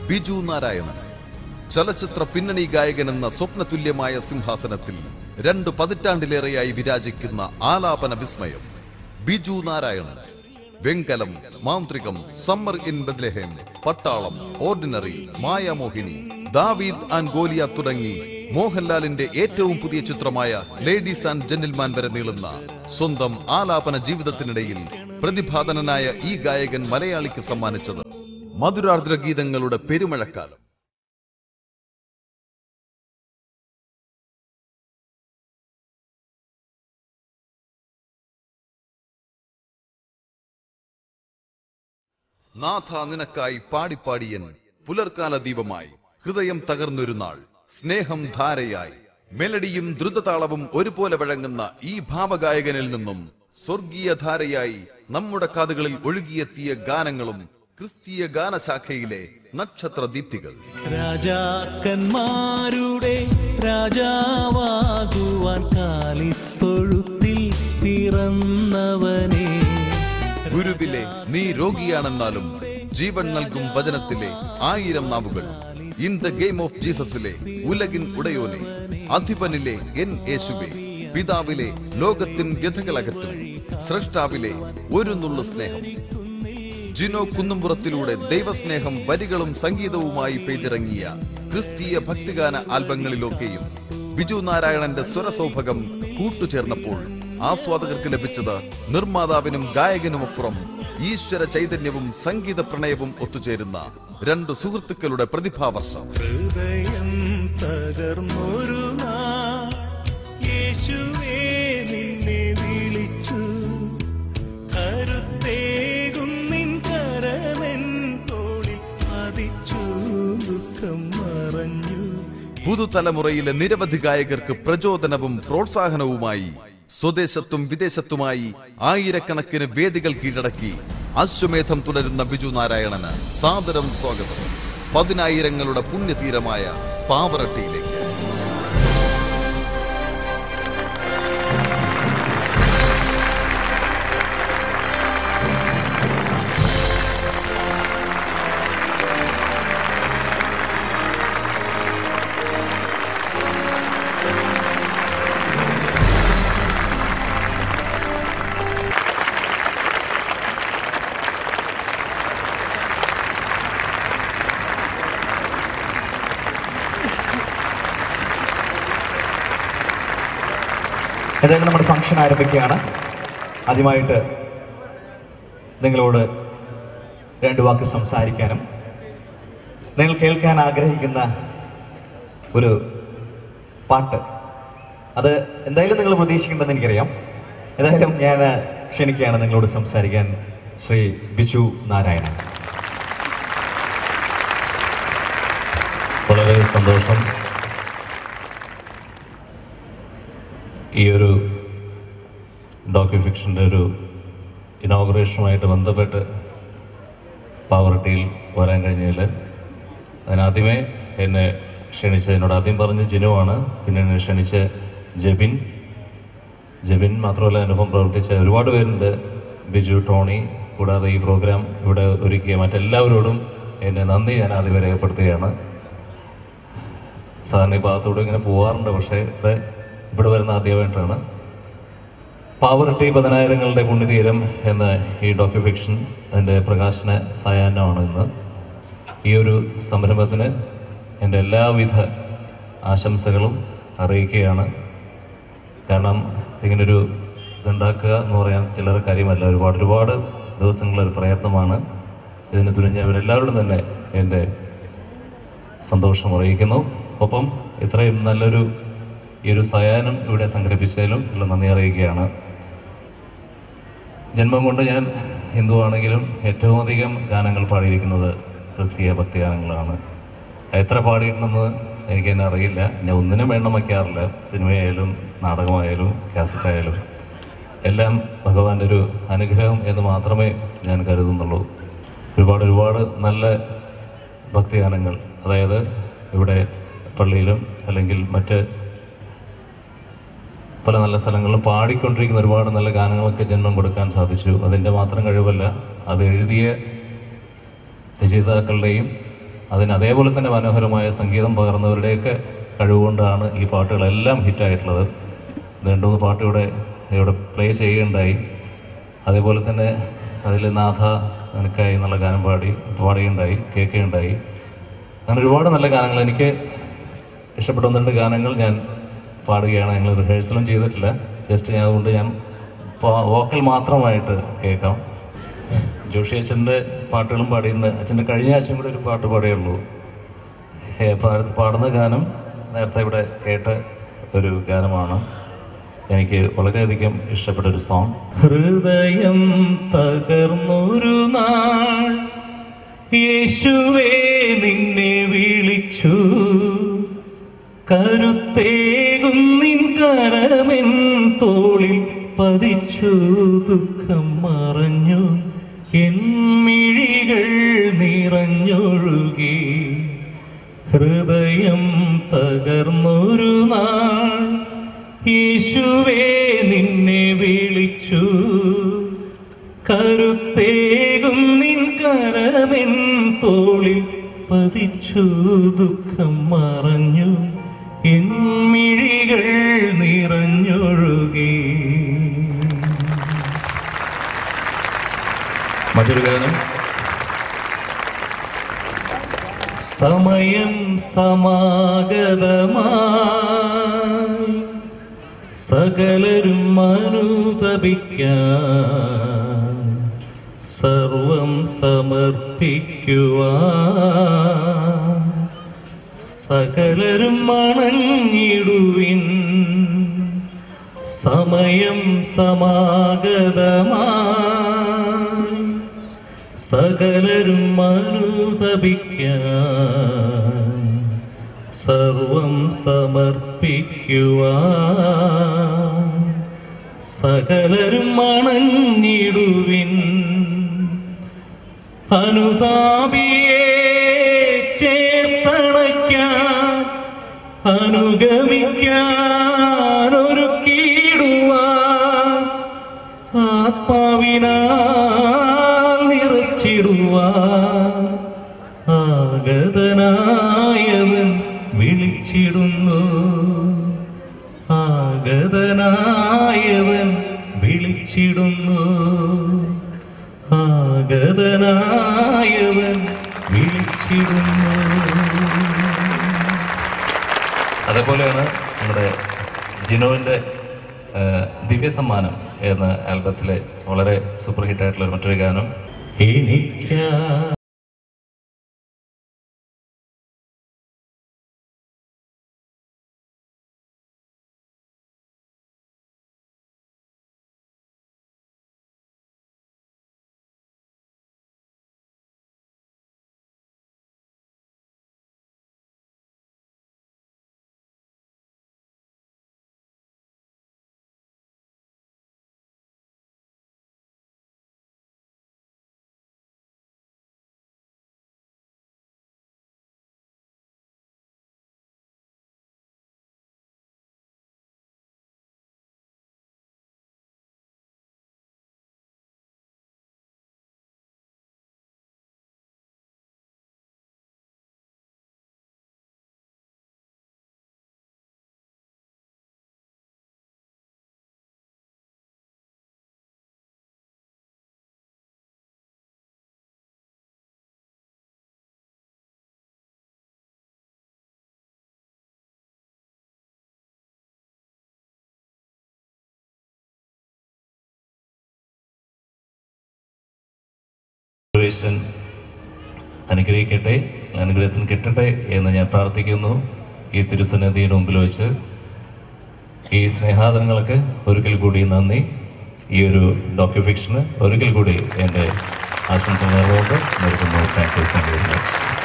ബിജു നാരായണൻ ചലച്ചിത്ര പിന്നണി ഗായകൻ എന്ന സ്വപ്നതുല്യമായ സിംഹാസനത്തിൽ രണ്ടു പതിറ്റാണ്ടിലേറെയായി വിരാജിക്കുന്ന ആലാപന വിസ്മയം ബിജു നാരായണൻ വെങ്കലം മാന്ത്രികം സമ്മർ ഇൻ ബദ്ലഹേം പട്ടാളം ഓർഡിനറി മായാമോഹിനി ദാവീദ് ആൻഡ് ഗോലിയ തുടങ്ങി മോഹൻലാലിന്റെ ഏറ്റവും പുതിയ ചിത്രമായ ലേഡീസ് ആൻഡ് ജെന്റിൽമാൻ വരെ നീളുന്ന സ്വന്തം ആലാപന ജീവിതത്തിനിടയിൽ പ്രതിഭാതനായ ഈ ഗായകൻ മലയാളിക്ക് സമ്മാനിച്ചത് മധുരാർദ്ര ഗീതങ്ങളുടെ പെരുമഴക്കാലം നാഥ നിനക്കായി പാടിപ്പാടിയൻ പുലർക്കാല ദീപമായി ഹൃദയം തകർന്നൊരു നാൾ സ്നേഹം ധാരയായി മെലഡിയും ദ്രുതതാളവും ഒരുപോലെ വഴങ്ങുന്ന ഈ ഭാവഗായകനിൽ നിന്നും സ്വർഗീയ ധാരയായി നമ്മുടെ കാതുകളിൽ ഒഴുകിയെത്തിയ ഗാനങ്ങളും ക്രിസ്തീയ ഗാനശാഖയിലെ നക്ഷത്ര ദീപ്തികൾ രാജാക്കന്മാരുടെ രാജാവാകുവാൻ കാലിത്തൊഴുത്തിൽ പിറന്നവനെ ഗുരുവിലെ നീ രോഗിയാണെന്നാലും ജീവൻ നൽകും വചനത്തിലെ ആയിരം നാവുകൾ ഇൻ ദ ഗെയിം ഓഫ് ജീസസിലെ ഉലകിൻ ഉടയോനെ അധിപനിലെ എൻ യേശുവെ പിതാവിലെ ലോകത്തിൻ വ്യഥകളകറ്റും സ്രഷ്ടാവിലെ ഒരു നുള്ളു സ്നേഹം ജിനോ കുന്നുംപുറത്തിലൂടെ ദൈവസ്നേഹം വരികളും സംഗീതവുമായി പെയ്തിറങ്ങിയ ക്രിസ്തീയ ഭക്തിഗാന ആൽബങ്ങളിലൊക്കെയും ബിജു നാരായണന്റെ സ്വരസൗഭകം കൂട്ടുചേർന്നപ്പോൾ ആസ്വാദകർക്ക് ലഭിച്ചത് നിർമ്മാതാവിനും ഗായകനുമപ്പുറം ഈശ്വര ചൈതന്യവും സംഗീത പ്രണയവും ഒത്തുചേരുന്ന രണ്ടു സുഹൃത്തുക്കളുടെ പ്രതിഭാവർഷം ഹൃദയം തകർന്നൊരു നാൾ യേശുവേ നിന്നെ വിളിച്ചു കരുത്തേകും നിൻ കരമെൻ തോളിൽ പതിച്ചു ദുഃഖം മറഞ്ഞു പുതുതലമുറയിലെ നിരവധി ഗായകർക്ക് പ്രചോദനവും പ്രോത്സാഹനവുമായി സ്വദേശത്തും വിദേശത്തുമായി ആയിരക്കണക്കിന് വേദികൾ കീഴടക്കി അശ്വമേധം തുടരുന്ന ബിജു നാരായണന് സാദരം സ്വാഗതം പതിനായിരങ്ങളുടെ പുണ്യതീരമായ പാവറട്ടിയിലേക്ക് ഏതായാലും നമ്മുടെ ഫംഗ്ഷൻ ആരംഭിക്കുകയാണ് ആദ്യമായിട്ട് നിങ്ങളോട് രണ്ട് വാക്ക് സംസാരിക്കാനും നിങ്ങൾ കേൾക്കാൻ ആഗ്രഹിക്കുന്ന ഒരു പാട്ട് അത് എന്തായാലും നിങ്ങൾ പ്രതീക്ഷിക്കേണ്ടെന്ന് എനിക്കറിയാം ഏതായാലും ഞാൻ ക്ഷണിക്കുകയാണ് നിങ്ങളോട് സംസാരിക്കാൻ ശ്രീ ബിജു നാരായണൻ വളരെ സന്തോഷം ഈ ഒരു ഡോക്യു ഫിക്ഷൻ്റെ ഒരു ഇനോഗ്രേഷനുമായിട്ട് ബന്ധപ്പെട്ട് പാവർട്ടിയിൽ വരാൻ കഴിഞ്ഞതിൽ അതിനാദ്യമേ എന്നെ ക്ഷണിച്ച എന്നോട് ആദ്യം പറഞ്ഞ ജിനുവാണ് പിന്നെ എന്നെ ക്ഷണിച്ച ജബിൻ ജബിൻ മാത്രമല്ല അനുഭവം പ്രവർത്തിച്ച ഒരുപാട് പേരുണ്ട് ബിജു ടോണി കൂടാതെ ഈ പ്രോഗ്രാം ഇവിടെ ഒരുക്കിയ മറ്റെല്ലാവരോടും എന്നെ നന്ദി ഞാൻ ആദ്യമേ രേഖപ്പെടുത്തുകയാണ് സാധാരണ ഈ ഭാഗത്തൂടെ ഇങ്ങനെ പോവാറുണ്ട് പക്ഷേ ഇവിടെ ഇവിടെ വരുന്ന ആദ്യമായിട്ടാണ് പാവറട്ടി പതിനായിരങ്ങളുടെ പുണ്യതീരം എന്ന ഈ ഡോക്യു ഫിക്ഷൻ അതിൻ്റെ പ്രകാശന സായാഹ്നമാണ് ഇന്ന് ഈ ഒരു സംരംഭത്തിന് എൻ്റെ എല്ലാവിധ ആശംസകളും അറിയിക്കുകയാണ് കാരണം ഇങ്ങനൊരു ഇതുണ്ടാക്കുക എന്ന് പറയാൻ ചില്ലറ കാര്യമല്ല ഒരുപാട് ഒരുപാട് ദിവസങ്ങളൊരു പ്രയത്നമാണ് ഇതിന് തുനിഞ്ഞവരെല്ലാവരോടും തന്നെ എൻ്റെ സന്തോഷം അറിയിക്കുന്നു ഒപ്പം ഇത്രയും നല്ലൊരു ഈ ഒരു സയാനം ഇവിടെ സംഘടിപ്പിച്ചതിലും ഉള്ള നന്ദി അറിയിക്കുകയാണ് ജന്മം കൊണ്ട് ഞാൻ ഹിന്ദുവാണെങ്കിലും ഏറ്റവും അധികം ഗാനങ്ങൾ പാടിയിരിക്കുന്നത് ക്രിസ്തീയ ഭക്തിഗാനങ്ങളാണ് എത്ര പാടിയിട്ടുണ്ടെന്ന് എനിക്ക് തന്നെ അറിയില്ല ഞാൻ ഒന്നിനും എണ്ണം വയ്ക്കാറില്ല സിനിമയായാലും നാടകമായാലും കാസറ്റായാലും എല്ലാം ഭഗവാന്റെ ഒരു അനുഗ്രഹം എന്ന് മാത്രമേ ഞാൻ കരുതുന്നുള്ളൂ ഒരുപാട് ഒരുപാട് നല്ല ഭക്തിഗാനങ്ങൾ അതായത് ഇവിടെ പള്ളിയിലും അല്ലെങ്കിൽ മറ്റ് പല നല്ല സ്ഥലങ്ങളിലും പാടിക്കൊണ്ടിരിക്കുന്ന ഒരുപാട് നല്ല ഗാനങ്ങളൊക്കെ ജന്മം കൊടുക്കാൻ സാധിച്ചു അതിൻ്റെ മാത്രം കഴിവല്ല അത് എഴുതിയ രചയിതാക്കളുടെയും അതിന് അതേപോലെ തന്നെ മനോഹരമായ സംഗീതം പകർന്നവരുടെയൊക്കെ കഴിവുകൊണ്ടാണ് ഈ പാട്ടുകളെല്ലാം ഹിറ്റായിട്ടുള്ളത് രണ്ടു മൂന്ന് പാട്ട് ഇവിടെ ഇവിടെ പ്ലേ ചെയ്യുകയുണ്ടായി അതേപോലെ തന്നെ അതിൽ നാഥ നിനക്കായി എന്നുള്ള ഗാനം പാടി പാടുകയുണ്ടായി കേൾക്കുകയുണ്ടായി അങ്ങനെ ഒരുപാട് നല്ല ഗാനങ്ങൾ എനിക്ക് ഇഷ്ടപ്പെട്ട ഒന്ന് രണ്ട് ഗാനങ്ങൾ ഞാൻ പാടുകയാണ് ഞങ്ങൾ റിഹേഴ്സലും ചെയ്തിട്ടില്ല ജസ്റ്റ് ഞാൻ അതുകൊണ്ട് ഞാൻ വോക്കൽ മാത്രമായിട്ട് കേൾക്കാം ജോഷി അച്ഛൻ്റെ പാട്ടുകളും പാടിയിട്ടുണ്ട് അച്ഛൻ്റെ കഴിഞ്ഞ ആഴ്ചയും കൂടെ ഒരു പാട്ട് പാടിയുള്ളൂ ഹേ, പാട- പാടുന്ന ഗാനം നേരത്തെ ഇവിടെ കേട്ട ഒരു ഗാനമാണ് എനിക്ക് വളരെയധികം ഇഷ്ടപ്പെട്ട ഒരു സോങ് ഹൃദയം തകർന്നൊരു നാൾ യേശുവേ നിന്നെ വിളിച്ചു കരുത്തേകും നിൻ കരമെൻ തോളിൽ പതിച്ചു ദുഃഖം മറഞ്ഞു എൻ മിഴികൾ നിറഞ്ഞൊഴുകി ഹൃദയം തകർന്നൊരു നാൾ യേശുവേ നിന്നെ വിളിച്ചു കരുത്തേകും നിൻ കരമെൻ തോളിൽ പതിച്ചു ദുഃഖം മറഞ്ഞു എൻ മിഴികൾ നിറഞ്ഞൊഴുകി മറ്റൊരു ഗാനം സമയം സമാഗതമായി സകലരും അനുദപിക്കാൻ സർവം സമർപ്പിക്കുവാൻ സകലരും മണഞ്ഞിടുവിൻ സമയം സമാഗതമായി സകലരും അനുദപിക്കാൻ സർവം സമർപ്പിക്കുവാൻ സകലരും മണഞ്ഞിടുവിൻ അനുതാപിയെ ചേർത്തണയ്ക്കാൻ അനുഗമിക്കാൻ ഒരുക്കിയിടുവാൻ ആത്മാവിനാൽ നിറച്ചിടുവാൻ ആഗതനായവൻ വിളിച്ചിടുന്നു ആഗതനായവൻ വിളിച്ചിടുന്നു ആഗതനായവൻ വിളിച്ചിടുന്നു അതേപോലെയാണ് നമ്മുടെ ജിനോവിൻ്റെ ദിവ്യ സമ്മാനം എന്ന ആൽബത്തിലെ വളരെ സൂപ്പർ ഹിറ്റായിട്ടുള്ള മറ്റൊരു ഗാനം എനിക്കാ സുരേശ്വരൻ അനുഗ്രഹിക്കട്ടെ അനുഗ്രഹത്തിന് കിട്ടട്ടെ എന്ന് ഞാൻ പ്രാർത്ഥിക്കുന്നു ഈ തിരുസന്നിധിയുടെ മുമ്പിൽ വെച്ച് ഈ സ്നേഹാദരങ്ങൾക്ക് ഒരിക്കൽ കൂടി നന്ദി ഈ ഒരു ഡോക്യുഫിക്ഷന് ഒരിക്കൽ കൂടി എൻ്റെ ആശംസ നേർന്നുകൊണ്ട് നിർത്തുന്നു thank you thank you very much